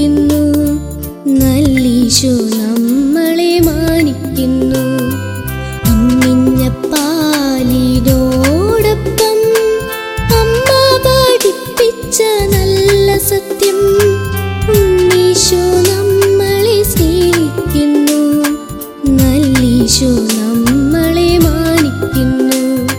സ്നേഹിക്കുന്നു നല്ലീശോ നമ്മളെ മാനിക്കുന്നു അമ്മിഞ്ഞ പാലിനോടൊപ്പം അമ്മ പഠിപ്പിച്ച നല്ല സത്യം ഉണ്ണീശോ നമ്മളെ സ്നേഹിക്കുന്നു നല്ലീശോ നമ്മളെ മാനിക്കുന്നു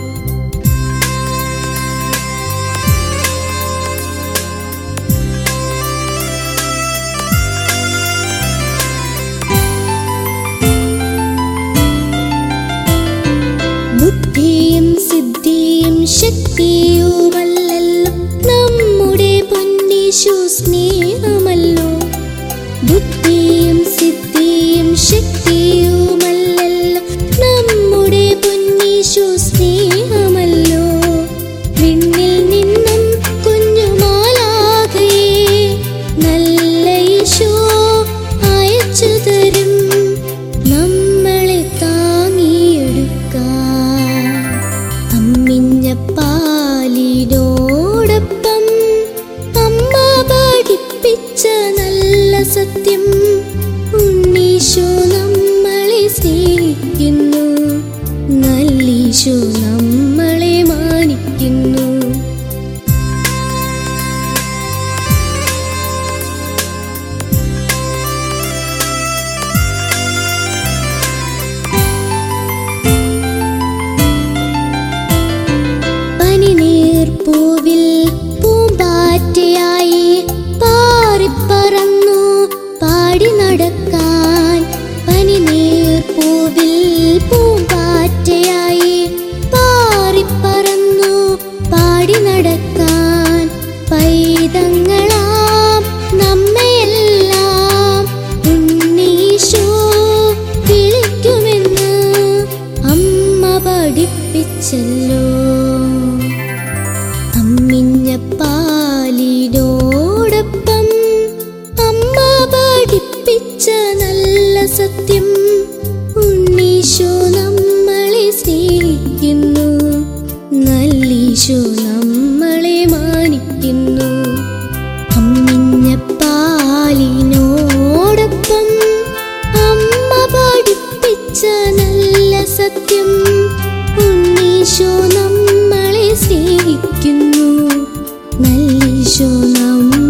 ബുദ്ധിയും സിദ്ധിയും ശക്തിയുമല്ലല്ലോ നമ്മുടെ പൊന്നീശു സ്നേഹമല്ലോ ബുദ്ധിയും സിദ്ധിയും ശക്തിയുമല്ലല്ലോ നമ്മുടെ പൊന്നീശു സ്നേഹമല്ലോ വിണ്ണിൽ നിന്നും കുഞ്ഞുമാലാകയെ നല്ല ഈശോ അയച്ചു തരും നമ്മളെ താങ്ങിയെടുക്കാൻ അമ്മിഞ്ഞ പാലിനോടൊപ്പം അമ്മ പഠിപ്പിച്ച നല്ല സത്യം ഉണ്ണീശോ നമ്മളെ സ്നേഹിക്കുന്നു നല്ലീശോ നമ്മളെ മാനിക്കുന്നു പനിനീർപ്പൂവിൽ പൂമ്പാറ്റയായി പാറിപ്പറന്നു പാടി നടക്കാൻ പനിനീർപ്പൂവിൽ പൂമ്പാറ്റയായി പാറിപ്പറന്നു പാടി നടക്കാൻ പൈതങ്ങളാം നമ്മയെല്ലാം ഉണ്ണീശോ വിളിക്കുമെന്ന് അമ്മ പഠിപ്പിച്ചല്ലോ അമ്മിഞ്ഞ പാലിനോടൊപ്പം അമ്മ പഠിപ്പിച്ച നല്ല സത്യം ഉണ്ണീശോ നമ്മളെ സ്നേഹിക്കുന്നു നല്ലീശോ നമ്മളെ മാനിക്കുന്നു അമ്മിഞ്ഞ പാലിനോടൊപ്പം അമ്മ പഠിപ്പിച്ച നല്ല സത്യം ഉണ്ണീശോ നമ്മളെ സ്നേഹിക്കുന്നു നല്ലീശോ നമ്മ